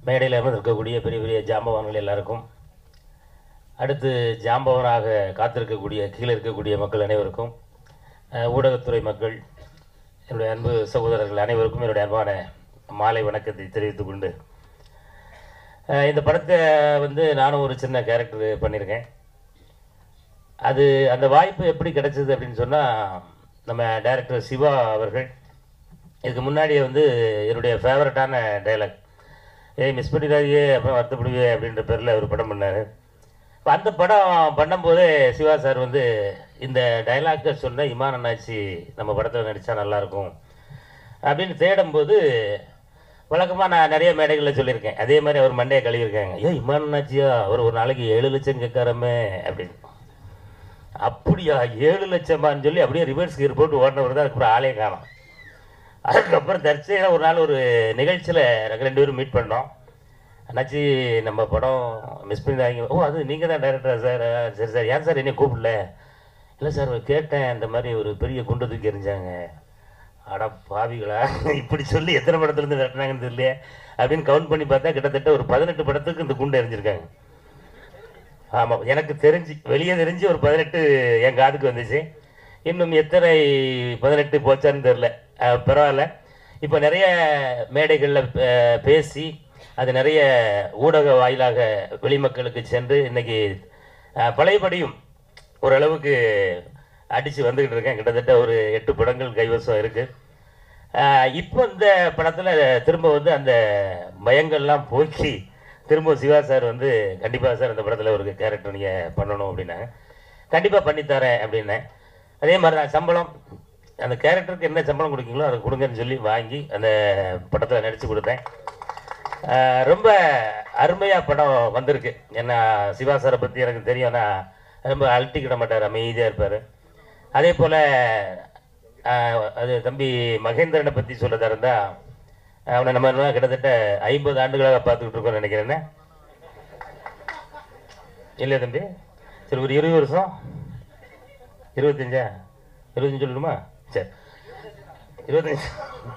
மேடையில் இருக்கக்கூடிய பெரிய பெரிய ஜாம்பவான்கள் எல்லாருக்கும் அடுத்து ஜாம்பவனாக காத்திருக்கக்கூடிய கீழே இருக்கக்கூடிய மக்கள் அனைவருக்கும் அஹ், ஊடகத்துறை மக்கள் என்னுடைய அன்பு சகோதரர்கள் அனைவருக்கும் என்னுடைய அன்பான மாலை வணக்கத்தை தெரிவித்துக் கொண்டு அஹ், இந்த படத்தை வந்து நானும் ஒரு சின்ன கேரக்டர் பண்ணியிருக்கேன் அது அந்த வாய்ப்பு எப்படி கிடைச்சது அப்படின்னு சொன்னால் நம்ம டைரக்டர் சிவா அவர்கள் இதுக்கு முன்னாடியே வந்து என்னுடைய ஃபேவரட்டான டைலாக் ஏய் மிஸ் பண்ணிடாதியே அப்புறம் வருத்தப்படுவே அப்படின்ற பேரில் ஒரு படம் பண்ணார் இப்போ அந்த படம் பண்ணும்போதே சிவா சார் வந்து இந்த டைலாக்கை சொன்ன இமான் அண்ணாச்சி நம்ம படத்தில் நடித்தா நல்லாயிருக்கும் அப்படின்னு தேடும்போது வழக்கமாக நான் நிறைய மேடைகளில் சொல்லியிருக்கேன் அதே மாதிரி அவர் மண்டையை கழுவிருக்காங்க ஏ இமான் அண்ணாச்சியா அவர் ஒரு நாளைக்கு ஏழு லட்சம் கேட்காரமே அப்படின்னு அப்படியா ஏழு லட்சமான்னு சொல்லி அப்படியே ரிவர்ஸ் கியர் போட்டு ஓடினவர் தான் அதுக்கப்புறம் ஆளே காணோம் அதுக்கப்புறம் தற்செயலாக ஒரு நாள் ஒரு நிகழ்ச்சியில் நாங்கள் ரெண்டு பேரும் மீட் பண்ணோம் அண்ணாச்சி நம்ம படம் மிஸ் பண்ணிடாதீங்க ஓ அது நீங்கள் தான் டைரக்டரா சார் ஆ, சரி சார் ஏன் சார் என்னை கூப்பிடல இல்லை சார் கேட்டேன் இந்த மாதிரி ஒரு பெரிய குண்டு தூக்கி எறிஞ்சாங்க அட பாவிகளா இப்படி சொல்லி எத்தனை படத்துலேருந்து வெட்டினாங்கன்னு தெரியலையே அப்படின்னு கவுண்ட் பண்ணி பார்த்தா கிட்டத்தட்ட ஒரு பதினெட்டு படத்துக்கு இந்த குண்டு எறிஞ்சிருக்காங்க ஆமாம் எனக்கு தெரிஞ்சு வெளியே தெரிஞ்சு ஒரு பதினெட்டு என் காதுக்கு வந்துச்சு இன்னும் எத்தனை பதினெட்டு போச்சான்னு தெரில அஹ் பரவாயில்ல இப்போ நிறைய மேடைகளில் பேசி அது நிறைய ஊடக வாயிலாக வெளிமக்களுக்கு சென்று இன்னைக்கு அஹ், பழையபடியும் ஓரளவுக்கு அடித்து வந்துக்கிட்டு இருக்கேன் கிட்டத்தட்ட ஒரு எட்டு படங்கள் கைவசம் இருக்குது இப்போ இந்த படத்தில் திரும்ப வந்து அந்த பயங்கள்லாம் போக்கி திரும்ப சிவா சார் வந்து கண்டிப்பாக சார் அந்த படத்தில் ஒரு கேரக்டர் நீங்கள் பண்ணணும் அப்படின்னாங்க கண்டிப்பாக பண்ணித்தரேன் அப்படின்னேன் அதே மாதிரி தான் சம்பளம் அந்த கேரக்டருக்கு என்ன சம்பளம் கொடுக்கீங்களோ அதை கொடுங்கன்னு சொல்லி வாங்கி அந்த படத்தில் நடித்து கொடுத்தேன் ஆஹ் ரொம்ப அருமையாக படம் வந்திருக்கு என்ன சிவா சாரை பற்றி எனக்கு தெரியும் நான் ரொம்ப அழட்டிக்கிட மாட்டார் அமைதியாக இருப்பார் அதே போல் அது தம்பி மகேந்திரனை பற்றி சொல்லதா இருந்தால் அவனை நம்ம என்ன கிட்டத்தட்ட ஐம்பது ஆண்டுகளாக பார்த்துக்கிட்டு இருக்கோம்னு நினைக்கிறேன்னு இல்லையா தம்பி சரி ஒரு இருபது வருஷம் இருபத்தஞ்சா இருபத்தஞ்சு சொல்லணுமா சரி இருபத்தஞ்சு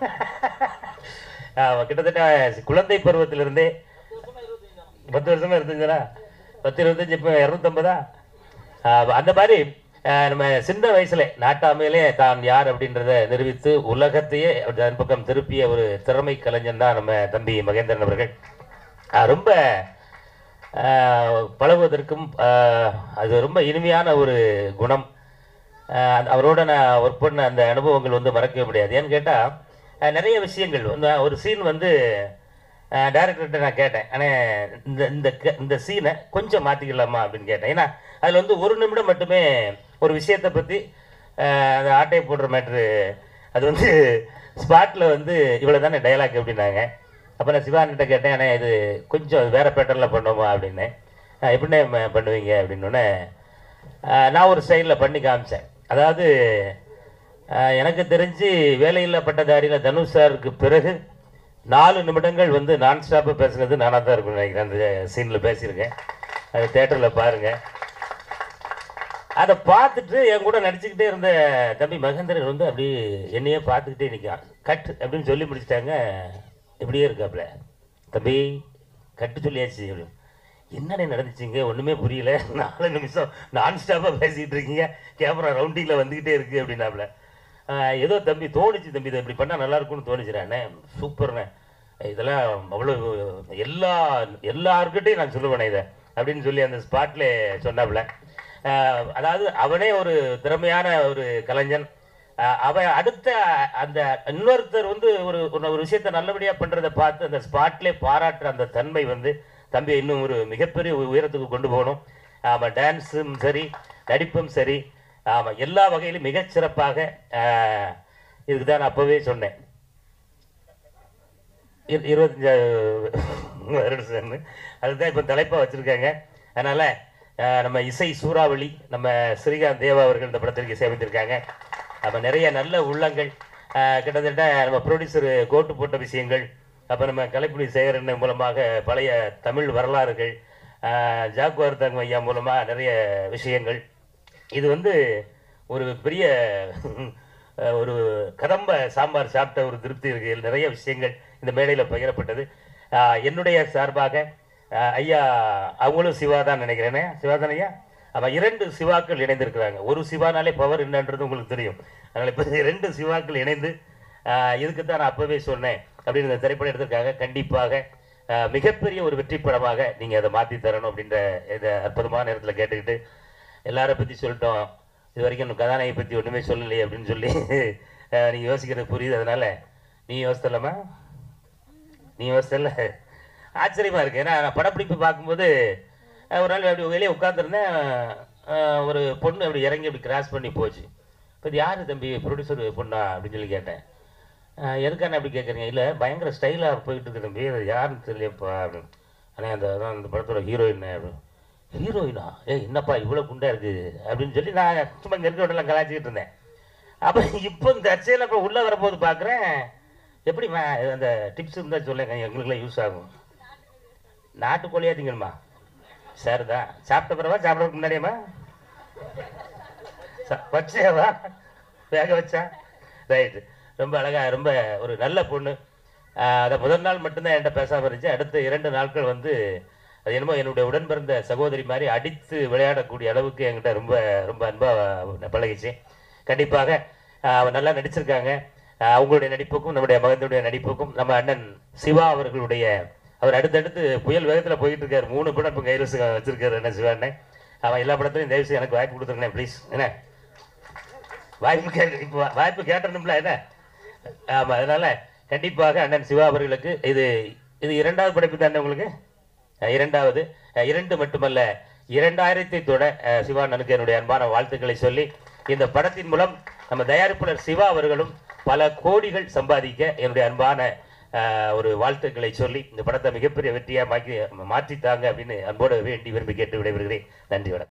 ஆமா, கிட்டத்தட்ட குழந்தை பருவத்திலிருந்தே பத்து வருஷமா இருந்துச்சுனா பத்து இருபத்தஞ்சு இப்போ இரநூத்தம்பதா ஆஹ் அந்த மாதிரி ஆஹ் நம்ம சின்ன வயசுல நாட்டாமையிலே தான் யார் அப்படின்றத நிரூபித்து உலகத்தையே தன் பக்கம் திருப்பிய ஒரு திறமை கலைஞன் தான் நம்ம தம்பி மகேந்திரன் அவர்கள் ஆஹ் ரொம்ப ஆஹ் பழகுவதற்கும் ஆஹ் அது ரொம்ப இனிமையான ஒரு குணம் ஆஹ் அந்த- அவரோட நான் ஒர்க் பண்ண அந்த அனுபவங்கள் வந்து மறக்கவே முடியாது ஏன்னு கேட்டால் நிறைய விஷயங்கள் வந்து ஒரு சீன் வந்து டேரக்டர்கிட்ட நான் கேட்டேன் ஆனால் இந்த இந்த க- இந்த சீனை கொஞ்சம் மாற்றிக்கலாமா அப்படின்னு கேட்டேன் ஏன்னா அதில் வந்து ஒரு நிமிடம் மட்டுமே ஒரு விஷயத்தை பற்றி அந்த ஆட்டையை போடுற மேட்ரு அது வந்து ஸ்பாட்டில் வந்து இவ்வளோ தானே டைலாக் அப்படின்னாங்க அப்போ நான் சிவான்கிட்ட கேட்டேன் ஆனால் இது கொஞ்சம் வேறு பேட்டர்னில் பண்ணோமா அப்படின்னு எப்படின்னே ம- பண்ணுவீங்க அப்படின்னோடனே நான் ஒரு ஸ்டைலில் பண்ணி காமிச்சேன் அதாவது ஆஹ் எனக்கு தெரிஞ்சு வேலையில்லா பட்டதாரியில் தனுஷ் சாருக்கு பிறகு நாலு நிமிடங்கள் வந்து நான் ஸ்டாப்பாக பேசுனது நானாக தான் இருக்கும்னு நினைக்கிறேன் அந்த சீனில் பேசியிருக்கேன் அது தேட்டரில் பாருங்கள் அதை பார்த்துட்டு என் கூட நடிச்சுக்கிட்டே இருந்த தம்பி மகேந்திரன் வந்து அப்படியே என்னையே பார்த்துக்கிட்டே நிற்கான் கட் அப்படின்னு சொல்லி முடிச்சிட்டாங்க இப்படியே இருக்காப்புல தம்பி கட்டு சொல்லியாச்சு அப்படின்னு என்னண்ணே நடந்துச்சுங்க ஒன்றுமே புரியல நாலு நிமிஷம் நான் ஸ்டாப்பாக பேசிக்கிட்டு இருக்கீங்க கேமரா ரவுண்டிங்கில் வந்துக்கிட்டே இருக்கு அப்படின்னாப்புல ஆஹ் ஏதோ தம்பி தோணுச்சு தம்பி இதை இப்படி பண்ணால் நல்லா இருக்கும்னு தோணுச்சுறாண்ணே சூப்பர்ண்ணே இதெல்லாம் அவ்வளோ எல்லா எல்லாருக்கிட்டையும் நான் சொல்லுவேனே இதை அப்படின்னு சொல்லி அந்த ஸ்பாட்ல சொன்னாப்புல ஆஹ் அதாவது அவனே ஒரு திறமையான ஒரு கலைஞன் ஆஹ் அவன் அடுத்த அந்த இன்னொருத்தர் வந்து ஒரு ஒரு- ஒரு விஷயத்தை நல்லபடியா பண்றதை பார்த்து அந்த ஸ்பாட்லே பாராட்டுற அந்த தன்மை வந்து தம்பி இன்னும் ஒரு மிகப்பெரிய உ- உயரத்துக்கு கொண்டு போகணும் ஆமாம் டான்ஸும் சரி நடிப்பும் சரி ஆமாம் எல்லா வகையிலும் மிகச்சிறப்பாக ஆஹ் இதுக்கு தான் நான் அப்போவே சொன்னேன் இரு- இருபத்தஞ்சாவது வருஷம்னு அதுதான் இப்போ தலைப்பாக வச்சுருக்காங்க அதனால் நம்ம இசை சூறாவளி நம்ம ஸ்ரீகாந்த் தேவா அவர்கள் இந்த படத்திற்கு இசையமைத்திருக்காங்க நம்ம நிறைய நல்ல உள்ளங்கள் ஆஹ் கிட்டத்தட்ட நம்ம ப்ரொடியூசர் கோட்டு போட்ட விஷயங்கள் அப்போ நம்ம கலைப்புலி சேகரன் மூலமாக பழைய தமிழ் வரலாறுகள் ஆஹ் ஜாக்குவார் தங்க ஐயா மூலமாக நிறைய விஷயங்கள் இது வந்து ஒரு பெரிய அஹ், ஒரு கதம்ப சாம்பார் சாப்பிட்ட ஒரு திருப்தி இருக்கு இதுல நிறைய விஷயங்கள் இந்த மேடையில் பகிரப்பட்டது ஆஹ், என்னுடைய சார்பாக ஆஹ், ஐயா அவங்களும் சிவா தான் நினைக்கிறேனே சிவா தான் ஐயா ஆமாம் இரண்டு சிவாக்கள் இணைந்திருக்கிறாங்க ஒரு சிவானாலே பவர் என்னன்றது உங்களுக்கு தெரியும் அதனால் இப்போ ரெண்டு சிவாக்கள் இணைந்து ஆஹ், இதுக்கு தான் நான் அப்போவே சொன்னேன் அப்படின்னு இந்த திரைப்படம் எடுத்திருக்காங்க கண்டிப்பாக ஆஹ், மிகப்பெரிய ஒரு வெற்றி படமாக நீங்கள் அதை மாற்றி தரணும் அப்படின்ற இதை அற்புதமான நேரத்தில் கேட்டுக்கிட்டு எல்லாரை பற்றி சொல்லிட்டோம் இது வரைக்கும் இன்னும் கதாநாயகி பற்றி ஒன்றுமே சொல்லலையே அப்படின்னு சொல்லி நீங்கள் யோசிக்கிறது புரியுது அதனால நீ யோசித்தலாமா நீ யோசித்தல ஆச்சரியமாக இருக்கு ஏன்னா நான் படப்பிடிப்பு பார்க்கும்போது அஹ், ஒரு நாள் அப்படி வெளியே உட்காந்துருந்தேன் ஒரு பொண்ணு அப்படி இறங்கி அப்படி கிராஸ் பண்ணி போச்சு இப்போ இது யார் தம்பி ப்ரொடியூசர் பொண்ணா அப்படின்னு சொல்லி கேட்டேன் அஹ், எதுக்கான அப்படி கேட்குறீங்க இல்லை பயங்கர ஸ்டைலாக போயிட்டு இருக்கு தம்பி அது யாருன்னு தெரியலப்பா அப்படின்னு ஆனால் அந்த அதான் அந்த படத்தோட ஹீரோயின் அப்படின்னு ஹீரோயினா ஏய் என்னப்பா இவ்வளோ குண்டா இருக்குது அப்படின்னு சொல்லி நான் சும்மா இங்கே இருக்க கலாச்சிக்கிட்டு இருந்தேன் அப்போ இப்போ இந்த அச்சையில் இப்போ உள்ளே வரும்போது பார்க்குறேன் எப்படிம்மா இது அந்த டிப்ஸ் இருந்தால் சொல்லுங்க எங்களுக்குலாம் யூஸ் ஆகும் நாட்டுக்கோழியா திங்கணுமா சார் தான் சாப்பிட்ட பிறவா சாப்பிட்றதுக்கு முன்னாடியம்மா ச- வச்சேவா வேக வச்சா ரைட்டு ரொம்ப அழகா ரொம்ப ஒரு நல்ல பொண்ணு ஆஹ் அதை முதல் நாள் மட்டும்தான் என்கிட்ட பேசாமல் இருந்துச்சு அடுத்த இரண்டு நாட்கள் வந்து அது என்னமோ என்னுடைய உடன் பிறந்த சகோதரி மாதிரி அடித்து விளையாடக்கூடிய அளவுக்கு என்கிட்ட ரொம்ப ரொம்ப அன்பாக பழகிச்சு கண்டிப்பாக ஆஹ் அவ நல்லா நடிச்சிருக்காங்க ஆஹ் அவங்களுடைய நடிப்புக்கும் நம்முடைய மகனுடைய நடிப்புக்கும் நம்ம அண்ணன் சிவா அவர்களுடைய அவர் அடுத்தடுத்து புயல் வேகத்தில் போயிட்டு இருக்காரு மூணு படம் இப்போ கையில் வச்சிருக்காரு என்ன சிவா அண்ணன் அவன் எல்லா படத்துலையும் தயவு செய்து எனக்கு வாய்ப்பு கொடுத்துருங்க ப்ளீஸ் என்ன வாய்ப்பு கே இப்போ வாய்ப்பு கேட்டணும்ல என்ன ஆமாம் அதனால கண்டிப்பாக அண்ணன் சிவா அவர்களுக்கு இது இது இரண்டாவது படைப்பு தானே உங்களுக்கு அஹ் இரண்டாவது அஹ் இரண்டு மட்டுமல்ல இரண்டாயிரத்தி தொட அஹ் சிவா அண்ணனுக்கு என்னுடைய அன்பான வாழ்த்துக்களை சொல்லி இந்த படத்தின் மூலம் நம்ம தயாரிப்பாளர் சிவா அவர்களும் பல கோடிகள் சம்பாதிக்க என்னுடைய அன்பான அஹ், ஒரு வாழ்த்துக்களை சொல்லி இந்த படத்தை மிகப்பெரிய வெற்றியாக மாற்றி மாற்றித்தாங்க அப்படின்னு அன்போடு வேண்டி விரும்பி கேட்டு விடைபெறுகிறேன் நன்றி வணக்கம்